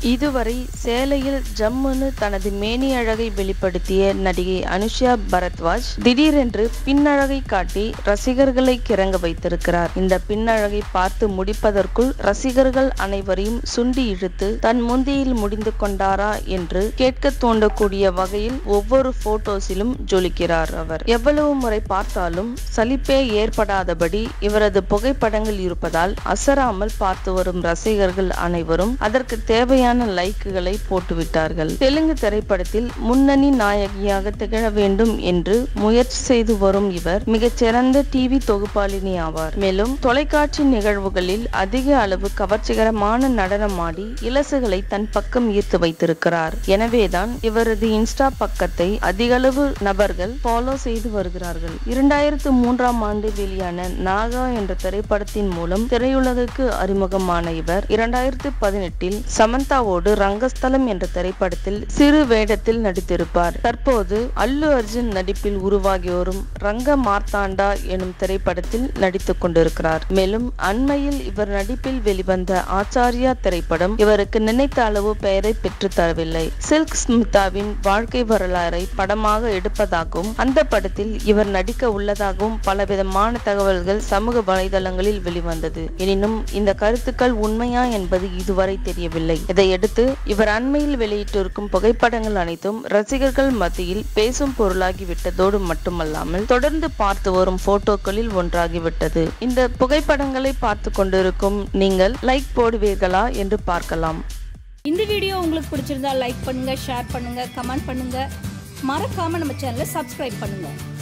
இதுவரை சேலையில் ஜம்முன்னு தனது மேனி அழகை வெளிப்படுத்திய நடிகை அனுஷா பரத்வாஜ் திடீரென்று பின்னழகை காட்டி ரசிகர்களை கிறங்க வைத்திருக்கிறார் இந்த பின்னழகை பார்த்து முடிப்பதற்குள் ரசிகர்கள் அனைவரையும் சுண்டி இழுத்து தன் முந்தியில் முடிந்து கொண்டாரா என்று கேட்க தூண்டக்கூடிய வகையில் ஒவ்வொரு போட்டோஸிலும் ஜொலிக்கிறார் அவர் எவ்வளவு முறை பார்த்தாலும் சலிப்பே ஏற்படாதபடி இவரது புகைப்படங்கள் இருப்பதால் அசராமல் பார்த்து வரும் ரசிகர்கள் அனைவரும் அதற்கு தேவையான லைக்குகளை போட்டுவிட்டார்கள் தெலுங்கு திரைப்படத்தில் முன்னணி நாயகியாக திகழ வேண்டும் என்று முயற்சி செய்து வரும் இவர் மிகச்சிறந்த டிவி தொகுப்பாளினி ஆவார் மேலும் தொலைக்காட்சி நிகழ்வுகளில் அதிக அளவு கவர்ச்சிகரமான நடனமாடி இலசுகளை தன் பக்கம் ஈர்த்து வைத்திருக்கிறார் எனவேதான் இவரது இன்ஸ்டா பக்கத்தை அதிகளவு நபர்கள் ஃபாலோ செய்து வருகிறார்கள் இரண்டாயிரத்து மூன்றாம் ஆண்டு வெளியான நாகா என்ற திரைப்படத்தின் மூலம் திரையுலகுக்கு அறிமுகமான இவர் இரண்டாயிரத்து பதினெட்டில் சமந்தாவோடு ரங்கஸ்தலம் என்ற திரைப்படத்தில் சிறு வேடத்தில் நடித்திருப்பார் தற்போது அல்லு அர்ஜுன் நடிப்பில் உருவாகி வரும் ரங்க மார்த்தாண்டா எனும் திரைப்படத்தில் நடித்துக் கொண்டிருக்கிறார் மேலும் அண்மையில் இவர் நடிப்பில் வெளிவந்த ஆச்சாரியா திரைப்படம் இவருக்கு நினைத்த அளவு பெயரை பெற்று தரவில்லை சில்க் ஸ்மிதாவின் வாழ்க்கை வரலாறை படமாக எடுப்பதாகவும் அந்த படத்தில் இவர் நடிக்க உள்ளதாகவும் பலவிதமான தகவல்கள் சமூக வலைதளங்களில் வெளிவந்தது எனினும் இந்த கருத்துக்கள் உண்மையா என்பது இதுவரை தெரியவில்லை இதையடுத்து இவர் அண்மையில் வெளியிட்டிருக்கும் புகைப்படங்கள் அனைத்தும் ரசிகர்கள் மத்தியில் பேசும் பொருளாகிவிட்டதோடு மட்டுமல்லாமல் தொடர்ந்து பார்த்து வரும் போட்டோக்களில் ஒன்றாகிவிட்டது இந்த புகைப்படங்களை பார்த்து கொண்டிருக்கும் நீங்கள் லைக் போடுவீர்களா என்று பார்க்கலாம் இந்த வீடியோ உங்களுக்கு பிடிச்சிருந்தா லைக் பண்ணுங்க ஷேர் பண்ணுங்க கமெண்ட் பண்ணுங்க மறக்காம நம்ம சேனலை சப்ஸ்கிரைப் பண்ணுங்க